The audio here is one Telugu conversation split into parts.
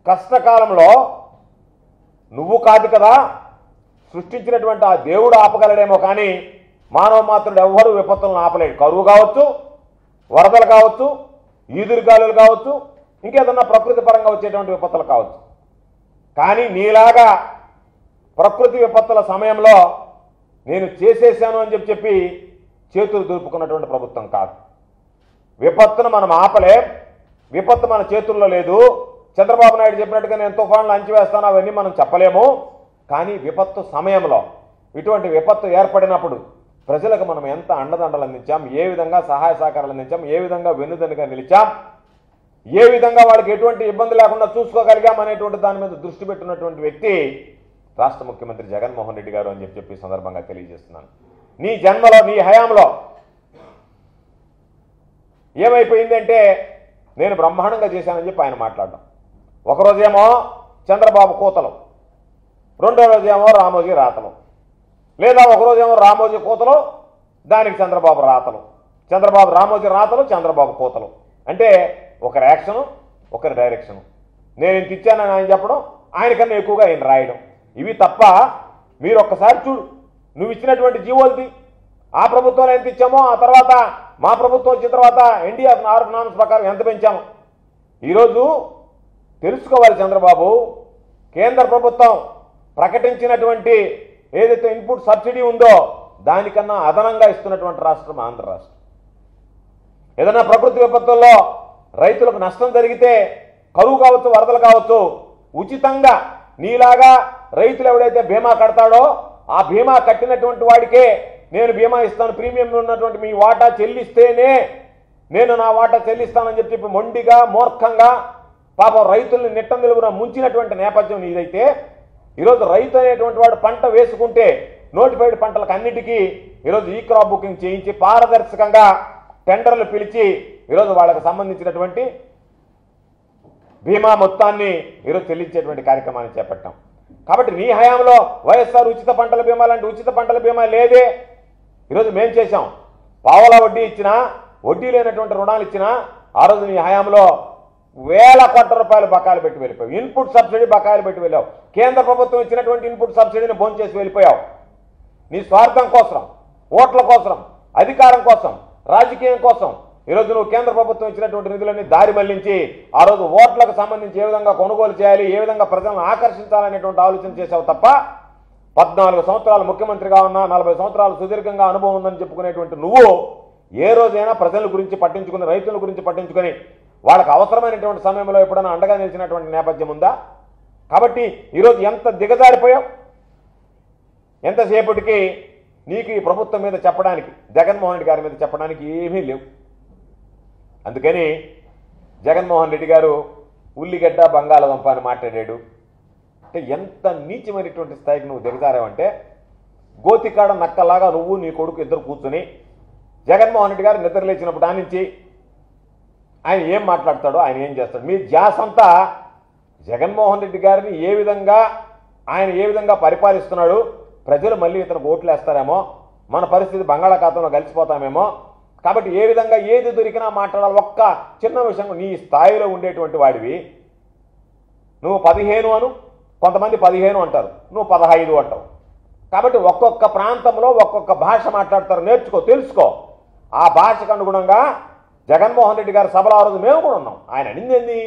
కష్టకాలంలో నువ్వు కాదు కదా సృష్టించినటువంటి ఆ దేవుడు ఆపగలడేమో కానీ మానవ మాత్రుడు ఎవ్వరూ విపత్తులను ఆపలేడు కరువు కావచ్చు వరదలు కావచ్చు ఈదురుగాలులు కావచ్చు ఇంకేదన్నా ప్రకృతి పరంగా వచ్చేటువంటి విపత్తులు కావచ్చు కానీ నీలాగా ప్రకృతి విపత్తుల సమయంలో నేను చేసేసాను అని చెప్పి చెప్పి చేతులు దులుపుకున్నటువంటి ప్రభుత్వం కాదు విపత్తును మనం ఆపలేం విపత్తు మన చేతుల్లో లేదు చంద్రబాబు నాయుడు చెప్పినట్టుగా నేను తుఫాన్లు అంచివేస్తాను అవన్నీ మనం చెప్పలేము కానీ విపత్తు సమయంలో ఇటువంటి విపత్తు ఏర్పడినప్పుడు ప్రజలకు మనం ఎంత అండదండలు అందించాం ఏ విధంగా సహాయ సహకారాలు అందించాం ఏ విధంగా వెన్నుదన్నుగా నిలిచాం ఏ విధంగా వాళ్ళకి ఎటువంటి ఇబ్బంది లేకుండా చూసుకోగలిగాం అనేటువంటి దాని మీద దృష్టి పెట్టినటువంటి వ్యక్తి రాష్ట్ర ముఖ్యమంత్రి జగన్మోహన్ రెడ్డి గారు అని చెప్పి చెప్పి ఈ సందర్భంగా తెలియజేస్తున్నాను నీ జన్మలో నీ హయాంలో ఏమైపోయిందంటే నేను బ్రహ్మాండంగా చేశానని చెప్పి ఆయన మాట్లాడడం ఒకరోజేమో చంద్రబాబు కూతలు రెండో రోజేమో రామోజీ రాతలు లేదా ఒకరోజేమో రామోజీ కూతలు దానికి చంద్రబాబు రాతలు చంద్రబాబు రామోజీ రాతలు చంద్రబాబు కూతలు అంటే ఒకరి యాక్షను ఒకరి డైరెక్షను నేను ఇంత ఇచ్చానని ఆయన చెప్పడం ఆయనకన్నా ఎక్కువగా ఆయన రాయడం ఇవి తప్ప మీరు ఒక్కసారి చూడు నువ్వు ఇచ్చినటువంటి జీవోలది ఆ ప్రభుత్వంలో ఎంత ఇచ్చామో ఆ తర్వాత మా ప్రభుత్వం వచ్చిన తర్వాత ఎన్డీఆర్ ఆర్ నామ్స్ ప్రకారం ఎంత పెంచాము ఈరోజు తెలుసుకోవాలి చంద్రబాబు కేంద్ర ప్రభుత్వం ప్రకటించినటువంటి ఏదైతే ఇన్పుట్ సబ్సిడీ ఉందో దానికన్నా అదనంగా ఇస్తున్నటువంటి రాష్ట్రం ఆంధ్ర రాష్ట్రం ఏదైనా ప్రకృతి విపత్తుల్లో రైతులకు నష్టం జరిగితే కరువు కావచ్చు వరదలు కావచ్చు ఉచితంగా నీలాగా రైతులు ఎవడైతే బీమా కడతాడో ఆ బీమా కట్టినటువంటి వాడికే నేను బీమా ఇస్తాను ప్రీమియం ఉన్నటువంటి మీ వాటా చెల్లిస్తేనే నేను నా వాటా చెల్లిస్తానని చెప్పి చెప్పి మొండిగా మూర్ఖంగా పాపం రైతుల్ని నిట్ట నిలువున ముంచినటువంటి నేపథ్యం ఇదైతే ఈరోజు రైతు అనేటువంటి వాడు పంట వేసుకుంటే నోటిఫైడ్ పంటలకు అన్నిటికీ ఈరోజు ఈ క్రాప్ బుకింగ్ చేయించి పారదర్శకంగా టెండర్లు పిలిచి ఈరోజు వాళ్ళకి సంబంధించినటువంటి బీమా మొత్తాన్ని ఈరోజు చెల్లించేటువంటి కార్యక్రమాన్ని చేపట్టాం కాబట్టి నీ హయాంలో వైఎస్ఆర్ ఉచిత పంటల బీమా లాంటి ఉచిత పంటల బీమా లేదే ఈరోజు మేం చేశాం పావలా వడ్డీ ఇచ్చినా వడ్డీ లేనటువంటి రుణాలు ఇచ్చినా ఆ రోజు నీ హయాంలో వేల కోట్ల రూపాయలు బకాయిలు పెట్టి వెళ్ళిపోయావు ఇన్పుట్ సబ్సిడీ బకాయిలు పెట్టి వెళ్ళావు కేంద్ర ప్రభుత్వం ఇచ్చినటువంటి ఇన్పుట్ సబ్సిడీని భోంచేసి వెళ్ళిపోయావు నీ స్వార్థం కోసం ఓట్ల కోసం అధికారం కోసం రాజకీయం కోసం ఈరోజు నువ్వు కేంద్ర ప్రభుత్వం ఇచ్చినటువంటి నిధులన్నీ దారి మళ్లించి ఆ రోజు ఓట్లకు సంబంధించి ఏ విధంగా కొనుగోలు చేయాలి ఏ విధంగా ప్రజలను ఆకర్షించాలనేటువంటి ఆలోచన చేసావు తప్ప పద్నాలుగు సంవత్సరాలు ముఖ్యమంత్రిగా ఉన్నా నలభై సంవత్సరాలు సుదీర్ఘంగా అనుభవం ఉందని చెప్పుకునేటువంటి నువ్వు ఏ రోజైనా ప్రజల గురించి పట్టించుకుని రైతుల గురించి పట్టించుకొని వాళ్ళకి అవసరమైనటువంటి సమయంలో ఎప్పుడైనా అండగా నిలిచినటువంటి నేపథ్యం ఉందా కాబట్టి ఈరోజు ఎంత దిగజారిపోయావు ఎంతసేపటికి నీకు ఈ ప్రభుత్వం మీద చెప్పడానికి జగన్మోహన్ రెడ్డి గారి మీద చెప్పడానికి ఏమీ లేవు అందుకని జగన్మోహన్ రెడ్డి గారు ఉల్లిగడ్డ బంగాళదుంప అని మాట్లాడాడు అంటే ఎంత నీచమైనటువంటి స్థాయికి నువ్వు దిగజారావంటే గోతికాడ నక్కలాగా నువ్వు నీ కొడుకు ఇద్దరు కూర్చుని జగన్మోహన్ రెడ్డి గారు నిద్ర లేచినప్పుడు నుంచి ఆయన ఏం మాట్లాడతాడో ఆయన ఏం చేస్తాడు మీ ధ్యాస అంతా జగన్మోహన్ రెడ్డి గారిని ఏ విధంగా ఆయన ఏ విధంగా పరిపాలిస్తున్నాడు ప్రజలు మళ్ళీ ఇతను ఓట్లు వేస్తారేమో మన పరిస్థితి బంగాళాఖాతంలో కలిసిపోతామేమో కాబట్టి ఏ విధంగా ఏది దొరికినా మాట్లాడాలి ఒక్క చిన్న విషయం నీ స్థాయిలో ఉండేటువంటి వాడివి నువ్వు పదిహేను అను కొంతమంది పదిహేను అంటారు నువ్వు పదహైదు అంటావు కాబట్టి ఒక్కొక్క ప్రాంతంలో ఒక్కొక్క భాష మాట్లాడతారు నేర్చుకో తెలుసుకో ఆ భాషకు అనుగుణంగా జగన్మోహన్ రెడ్డి గారి సభలో ఆ రోజు మేము కూడా ఉన్నాం ఆయన అనింది ఏంది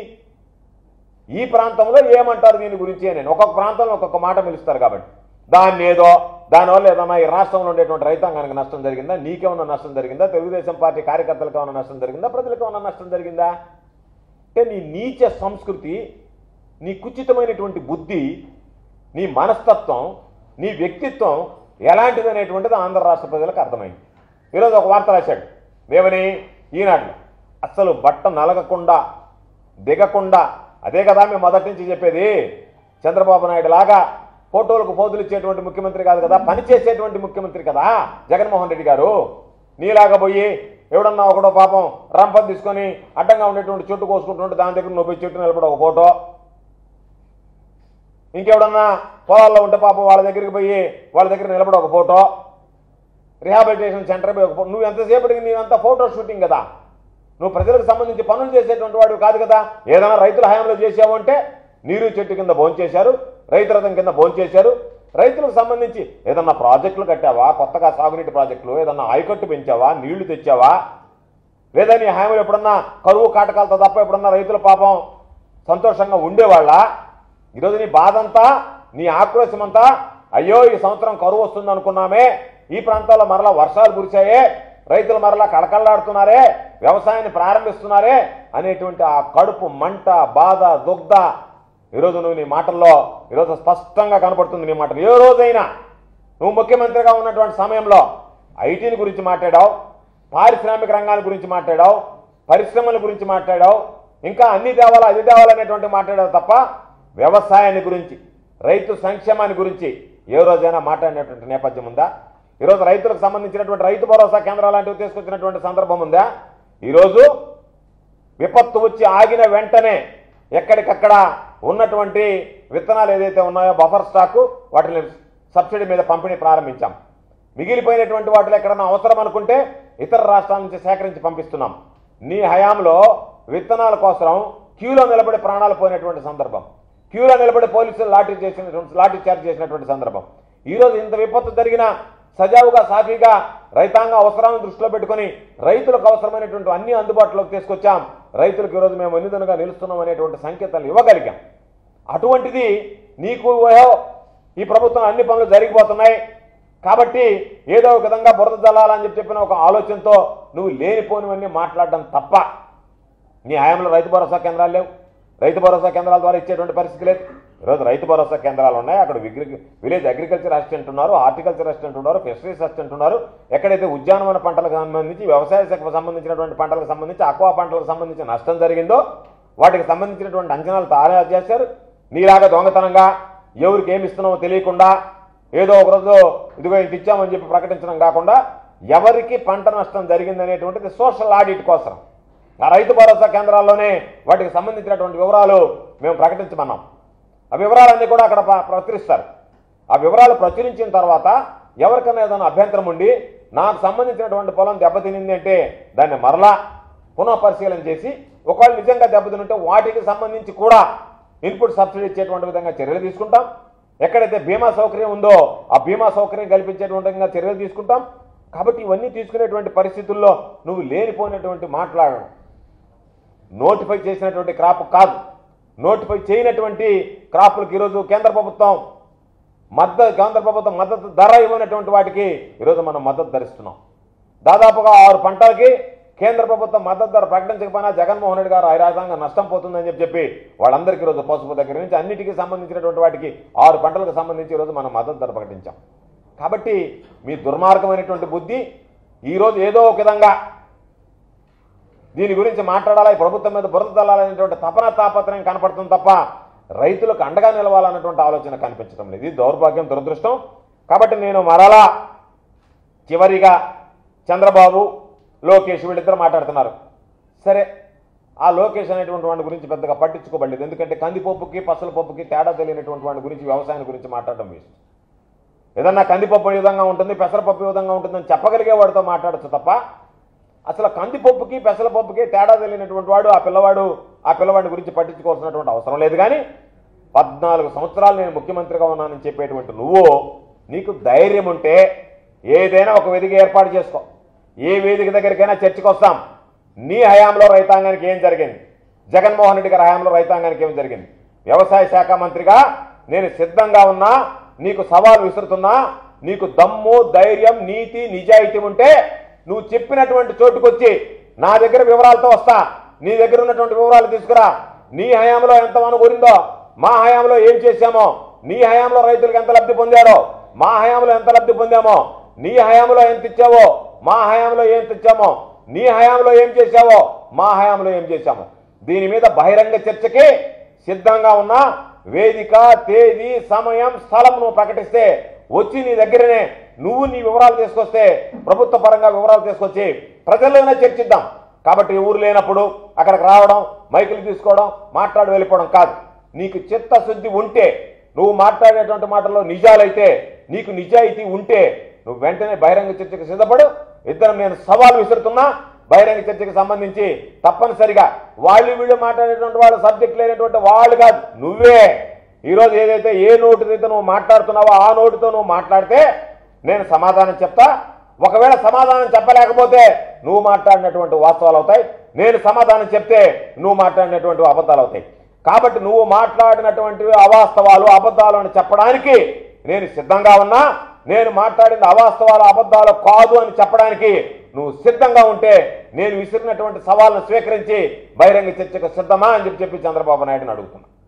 ఈ ప్రాంతంలో ఏమంటారు దీని గురించి అని ఒక్కొక్క ప్రాంతంలో ఒక్కొక్క మాట పిలుస్తారు కాబట్టి దాన్ని ఏదో దానివల్ల ఏదన్నా ఈ రాష్ట్రంలో ఉండేటువంటి రైతాంగానికి నష్టం జరిగిందా నీకేమన్నా నష్టం జరిగిందా తెలుగుదేశం పార్టీ కార్యకర్తలకు ఏమన్నా నష్టం జరిగిందా ప్రజలకు ఏమన్నా నష్టం జరిగిందా అంటే నీ నీచ సంస్కృతి నీ కుచితమైనటువంటి బుద్ధి నీ మనస్తత్వం నీ వ్యక్తిత్వం ఎలాంటిది అనేటువంటిది ఆంధ్ర రాష్ట్ర ప్రజలకు అర్థమైంది ఈరోజు ఒక వార్త రాశాడు ఏమని ఈనాడు అసలు బట్ట నలగకుండా దిగకుండా అదే కదా మేము మొదటి నుంచి చెప్పేది చంద్రబాబు నాయుడు లాగా ఫోటోలకు పోజులు ఇచ్చేటువంటి ముఖ్యమంత్రి కాదు కదా పని చేసేటువంటి ముఖ్యమంత్రి కదా జగన్మోహన్ రెడ్డి గారు నీలాగా పోయి ఎవడన్నా ఒకడో పాపం రంపం తీసుకొని అడ్డంగా ఉండేటువంటి చెట్టు కోసుకుంటుంటే దాని దగ్గర నొప్పి చెట్టు నిలబడి ఒక ఫోటో ఇంకెవడన్నా పొలాల్లో ఉంటే పాపం వాళ్ళ దగ్గరికి పోయి వాళ్ళ దగ్గర నిలబడి ఒక ఫోటో రిహాబిలిటేషన్ సెంటర్ పోయి ఒక ఫోటో నువ్వు ఎంతసేపటికి నీదంతా ఫోటో షూటింగ్ కదా నువ్వు ప్రజలకు సంబంధించి పనులు చేసేటువంటి వాడు కాదు కదా ఏదైనా రైతుల హయాంలో చేసావు అంటే నీరు చెట్టు కింద భోంచేశారు రైతు రథం కింద భోంచేశారు రైతులకు సంబంధించి ఏదన్నా ప్రాజెక్టులు కట్టావా కొత్తగా సాగునీటి ప్రాజెక్టులు ఏదన్నా ఆయకట్టు పెంచావా నీళ్లు తెచ్చావా లేదా నీ హామీలు ఎప్పుడన్నా కరువు కాటకాలతో తప్ప ఎప్పుడన్నా రైతుల పాపం సంతోషంగా ఉండేవాళ్ళ ఈరోజు నీ బాధంతా నీ ఆక్రోశం అంతా అయ్యో ఈ సంవత్సరం కరువు వస్తుంది అనుకున్నామే ఈ ప్రాంతాల్లో మరలా వర్షాలు కురిశాయే రైతులు మరలా కడకల్లాడుతున్నారే వ్యవసాయాన్ని ప్రారంభిస్తున్నారే అనేటువంటి ఆ కడుపు మంట బాధ దుగ్ధ ఈరోజు నువ్వు నీ మాటల్లో ఈరోజు స్పష్టంగా కనపడుతుంది నీ మాటలు ఏ రోజైనా నువ్వు ముఖ్యమంత్రిగా ఉన్నటువంటి సమయంలో ఐటీని గురించి మాట్లాడావు పారిశ్రామిక రంగాల గురించి మాట్లాడావు పరిశ్రమల గురించి మాట్లాడావు ఇంకా అన్ని తేవాలా అది తేవాలనేటువంటి మాట్లాడావు తప్ప వ్యవసాయాన్ని గురించి రైతు సంక్షేమాన్ని గురించి ఏ రోజైనా మాట్లాడినటువంటి నేపథ్యం ఉందా ఈరోజు రైతులకు సంబంధించినటువంటి రైతు భరోసా కేంద్రాలు లాంటివి తీసుకొచ్చినటువంటి సందర్భం ఉందా ఈరోజు విపత్తు వచ్చి ఆగిన వెంటనే ఎక్కడికక్కడ ఉన్నటువంటి విత్తనాలు ఏదైతే ఉన్నాయో బఫర్ స్టాకు వాటిని సబ్సిడీ మీద పంపిణీ ప్రారంభించాం మిగిలిపోయినటువంటి వాటిలో ఎక్కడన్నా అవసరం అనుకుంటే ఇతర రాష్ట్రాల నుంచి సేకరించి పంపిస్తున్నాం నీ హయాంలో విత్తనాల కోసం క్యూలో నిలబడి ప్రాణాలు పోయినటువంటి సందర్భం క్యూలో నిలబడి పోలీసులు లాఠీ చేసినటువంటి లాఠీ చార్జ్ చేసినటువంటి సందర్భం ఈరోజు ఇంత విపత్తు జరిగిన సజావుగా సాఫీగా రైతాంగ అవసరాలను దృష్టిలో పెట్టుకొని రైతులకు అవసరమైనటువంటి అన్ని అందుబాటులోకి తీసుకొచ్చాం రైతులకు ఈరోజు మేము వెన్నుదనుగా నిలుస్తున్నాం అనేటువంటి సంకేతాలు ఇవ్వగలిగాం అటువంటిది నీకు ఓహో ఈ ప్రభుత్వం అన్ని పనులు జరిగిపోతున్నాయి కాబట్టి ఏదో ఒక విధంగా బురద జల్లాలని చెప్పి చెప్పిన ఒక ఆలోచనతో నువ్వు లేనిపోనివన్నీ మాట్లాడడం తప్ప నీ హయాంలో రైతు భరోసా కేంద్రాలు లేవు రైతు భరోసా కేంద్రాల ద్వారా ఇచ్చేటువంటి పరిస్థితి లేదు ఈరోజు రైతు భరోసా కేంద్రాలు ఉన్నాయి అక్కడ విగ్రి విలేజ్ అగ్రికల్చర్ అసిస్టెంట్ ఉన్నారు హార్టికల్చర్ అసిస్టెంట్ ఉన్నారు ఫిషరీస్ అసిస్టెంట్ ఉన్నారు ఎక్కడైతే ఉద్యానవన పంటలకు సంబంధించి వ్యవసాయ శాఖకు సంబంధించినటువంటి పంటలకు సంబంధించి అక్వా పంటలకు సంబంధించి నష్టం జరిగిందో వాటికి సంబంధించినటువంటి అంచనాలు తానే చేశారు నీలాగా దొంగతనంగా ఎవరికి ఏమి ఇస్తున్నామో తెలియకుండా ఏదో ఒక రోజు ఇదిగో ఇంత ఇచ్చామని చెప్పి ప్రకటించడం కాకుండా ఎవరికి పంట నష్టం జరిగిందనేటువంటిది సోషల్ ఆడిట్ కోసం ఆ రైతు భరోసా కేంద్రాల్లోనే వాటికి సంబంధించినటువంటి వివరాలు మేము ప్రకటించమన్నాం ఆ వివరాలన్నీ కూడా అక్కడ ప్ర- ప్రచురిస్తారు ఆ వివరాలు ప్రచురించిన తర్వాత ఎవరికైనా ఏదైనా అభ్యంతరం ఉండి నాకు సంబంధించినటువంటి పొలం దెబ్బతినింది అంటే దాన్ని మరలా పునః పరిశీలన చేసి ఒకవేళ నిజంగా దెబ్బతినుంటే వాటికి సంబంధించి కూడా ఇన్పుట్ సబ్సిడీ ఇచ్చేటువంటి విధంగా చర్యలు తీసుకుంటాం ఎక్కడైతే బీమా సౌకర్యం ఉందో ఆ బీమా సౌకర్యం కల్పించేటువంటి విధంగా చర్యలు తీసుకుంటాం కాబట్టి ఇవన్నీ తీసుకునేటువంటి పరిస్థితుల్లో నువ్వు లేనిపోయినటువంటి మాట్లాడడం నోటిఫై చేసినటువంటి క్రాప్ కాదు నోటిఫై చేయనటువంటి క్రాపులకు ఈరోజు కేంద్ర ప్రభుత్వం మద్దతు కేంద్ర ప్రభుత్వం మద్దతు ధర ఇవ్వనటువంటి వాటికి ఈరోజు మనం మద్దతు ధరిస్తున్నాం దాదాపుగా ఆరు పంటలకి కేంద్ర ప్రభుత్వం మద్దతు ధర ప్రకటించకపోయినా జగన్మోహన్ రెడ్డి గారు ఐరాజంగా నష్టం పోతుందని చెప్పి చెప్పి వాళ్ళందరికీ ఈరోజు పసుపు దగ్గర నుంచి అన్నిటికీ సంబంధించినటువంటి వాటికి ఆరు పంటలకు సంబంధించి ఈరోజు మనం మద్దతు ధర ప్రకటించాం కాబట్టి మీ దుర్మార్గమైనటువంటి బుద్ధి ఈరోజు ఏదో ఒక విధంగా దీని గురించి మాట్లాడాలి ప్రభుత్వం మీద బురద తల్లాలనేటువంటి తపన తాపత్రయం కనపడుతుంది తప్ప రైతులకు అండగా నిలవాలన్నటువంటి ఆలోచన కనిపించడం లేదు ఇది దౌర్భాగ్యం దురదృష్టం కాబట్టి నేను మరలా చివరిగా చంద్రబాబు లోకేష్ వీళ్ళిద్దరు మాట్లాడుతున్నారు సరే ఆ లోకేష్ అనేటువంటి వాడి గురించి పెద్దగా పట్టించుకోబడలేదు ఎందుకంటే కందిపప్పుకి పసల పప్పుకి తేడా తెలియనటువంటి వాడి గురించి వ్యవసాయం గురించి మాట్లాడడం వేస్ట్ ఏదన్నా కందిపప్పు ఈ విధంగా ఉంటుంది పెసరపప్పు ఈ విధంగా ఉంటుందని చెప్పగలిగే వాడితో మాట్లాడచ్చు తప్ప అసలు కందిపప్పుకి పెసరపప్పుకి తేడా తెలియనటువంటి వాడు ఆ పిల్లవాడు ఆ పిల్లవాడి గురించి పట్టించుకోవాల్సినటువంటి అవసరం లేదు కానీ పద్నాలుగు సంవత్సరాలు నేను ముఖ్యమంత్రిగా ఉన్నానని చెప్పేటువంటి నువ్వు నీకు ధైర్యం ఉంటే ఏదైనా ఒక వేదిక ఏర్పాటు చేసుకో ఏ వేదిక దగ్గరికైనా చర్చకు వస్తాం నీ హయాంలో రైతాంగానికి ఏం జరిగింది జగన్మోహన్ రెడ్డి గారి హయాంలో రైతాంగానికి ఏం జరిగింది వ్యవసాయ శాఖ మంత్రిగా నేను సిద్ధంగా ఉన్నా నీకు సవాల్ విసురుతున్నా నీకు దమ్ము ధైర్యం నీతి నిజాయితీ ఉంటే నువ్వు చెప్పినటువంటి చోటుకొచ్చి నా దగ్గర వివరాలతో వస్తా నీ దగ్గర ఉన్నటువంటి వివరాలు తీసుకురా నీ హయాంలో ఎంత అనుకూరిందో మా హయాంలో ఏం చేశామో నీ హయాంలో రైతులకు ఎంత లబ్ధి పొందారో మా హయాంలో ఎంత లబ్ధి పొందామో నీ హయాంలో ఎంత ఇచ్చావో మా హయాంలో ఏం తెచ్చామో నీ హయాంలో ఏం చేశావో మా హయాంలో ఏం చేశామో దీని మీద బహిరంగ చర్చకి సిద్ధంగా ఉన్నా వేదిక తేదీ సమయం స్థలం నువ్వు ప్రకటిస్తే వచ్చి నీ దగ్గరనే నువ్వు నీ వివరాలు తీసుకొస్తే ప్రభుత్వ పరంగా వివరాలు తీసుకొచ్చి ప్రజల్లోనే చర్చిద్దాం కాబట్టి ఊరు లేనప్పుడు అక్కడికి రావడం మైకులు తీసుకోవడం మాట్లాడి వెళ్ళిపోవడం కాదు నీకు చిత్తశుద్ధి ఉంటే నువ్వు మాట్లాడేటువంటి మాటల్లో నిజాలైతే నీకు నిజాయితీ ఉంటే నువ్వు వెంటనే బహిరంగ చర్చకు సిద్ధపడు ఇద్దరం నేను సవాల్ విసురుతున్నా బహిరంగ చర్చకి సంబంధించి తప్పనిసరిగా వాళ్ళు వీళ్ళు మాట్లాడేటువంటి వాళ్ళు సబ్జెక్ట్ లేనటువంటి వాళ్ళు కాదు నువ్వే ఈరోజు ఏదైతే ఏ నోటుతో నువ్వు మాట్లాడుతున్నావో ఆ నోటుతో నువ్వు మాట్లాడితే నేను సమాధానం చెప్తా ఒకవేళ సమాధానం చెప్పలేకపోతే నువ్వు మాట్లాడినటువంటి వాస్తవాలు అవుతాయి నేను సమాధానం చెప్తే నువ్వు మాట్లాడినటువంటి అబద్ధాలు అవుతాయి కాబట్టి నువ్వు మాట్లాడినటువంటి అవాస్తవాలు అబద్ధాలు అని చెప్పడానికి నేను సిద్ధంగా ఉన్నా నేను మాట్లాడిన అవాస్తవాలు అబద్ధాలు కాదు అని చెప్పడానికి నువ్వు సిద్ధంగా ఉంటే నేను విసిరినటువంటి సవాళ్ళను స్వీకరించి బహిరంగ చర్చకు సిద్ధమా అని చెప్పి చెప్పి చంద్రబాబు నాయుడుని అడుగుతున్నా